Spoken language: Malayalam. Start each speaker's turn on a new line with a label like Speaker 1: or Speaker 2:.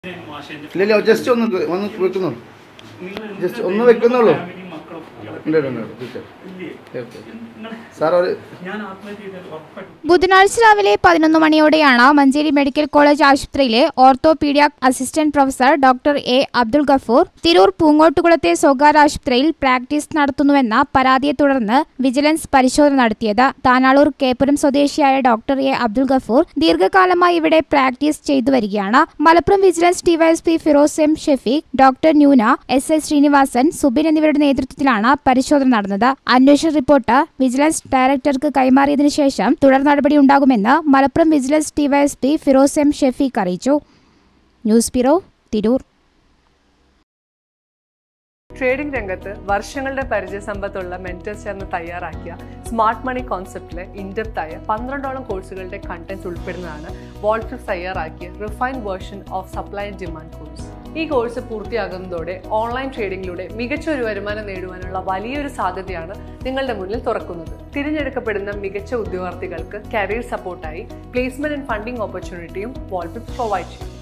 Speaker 1: ഇല്ലല്ലോ ജസ്റ്റ് ഒന്ന് ഇത് ഒന്ന് വെക്കുന്നുള്ളൂ ജസ്റ്റ് ഒന്ന് വെക്കുന്നുള്ളൂ ഉണ്ട് ഉണ്ട്, ഉണ്ട് തീർച്ചയായും ഓക്കെ സാർ ഒരു
Speaker 2: ഞാൻ ആത്മഹത്യ ചെയ്താൽ ഉറപ്പായിട്ടും
Speaker 3: ബുധനാഴ്ച രാവിലെ പതിനൊന്ന് മണിയോടെയാണ് മഞ്ചേരി മെഡിക്കൽ കോളേജ് ആശുപത്രിയിലെ orthopaedic assistant professor doctor A Abdul Gafoor Tirur പൂങ്ങോട്ടുകുളത്തെ സ്വകാര്യ ആശുപത്രിയിൽ പ്രാക്ടീസ് നടത്തുന്നുവെന്ന പരാതിയെ തുടർന്ന് വിജിലൻസ് പരിശോധന നടത്തിയത് താനാളൂർ കേപ്പുരം സ്വദേശിയായ ഡോക്ടർ എ അബ്ദുൾ ഗഫൂർ ദീർഘകാലമായി ഇവിടെ പ്രാക്ടീസ് ചെയ്തു വരികയാണ് Malappuram vigilance DYSP Firoz M Shefeek doctor ന്യൂന എസ് എസ് ശ്രീനിവാസൻ സുബിൻ എന്നിവരുടെ നേതൃത്വത്തിലാണ് പരിശോധന നടന്നത് അന്വേഷണ റിപ്പോർട്ട് വിജിലൻസ് ഡയറക്ടർക്ക് കൈമാറിയതിനു ശേഷം തുടർ നടപടി ഉണ്ടാകുമെന്ന് Malappuram vigilance DYSP Firoz M Shefeek അറിയിച്ചു ന്യൂസ് ബ്യൂറോ തിരൂർ
Speaker 4: ട്രേഡിംഗ് രംഗത്ത് വർഷങ്ങളുടെ പരിചയസമ്പത്തുള്ള മെന്റേഴ്സ് ചേർന്ന് തയ്യാറാക്കിയ സ്മാർട്ട് മണി കോൺസെപ്റ്റിലെ ഇൻഡെപ്തായ പന്ത്രണ്ടോളം കോഴ്സുകളുടെ കണ്ടന്റ് ഉൾപ്പെടുന്നതാണ് വോൾഫിക്സ് തയ്യാറാക്കിയ refine version of supply and demand course ഈ കോഴ്സ് പൂർത്തിയാകുന്നതോടെ ഓൺലൈൻ ട്രേഡിംഗിലൂടെ മികച്ച ഒരു വരുമാനം നേടുവാനുള്ള വലിയൊരു സാധ്യതയാണ് നിങ്ങളുടെ മുന്നിൽ തുറക്കുന്നത് തിരഞ്ഞെടുക്കപ്പെടുന്ന മികച്ച ഉദ്യോഗാർത്ഥികൾക്ക് കരിയർ സപ്പോർട്ടായി പ്ലേസ്മെന്റ് ആൻഡ് ഫണ്ടിംഗ് ഓപ്പർച്യൂണിറ്റിയും വോൾഫിക്സ് പ്രൊവൈഡ് ചെയ്യും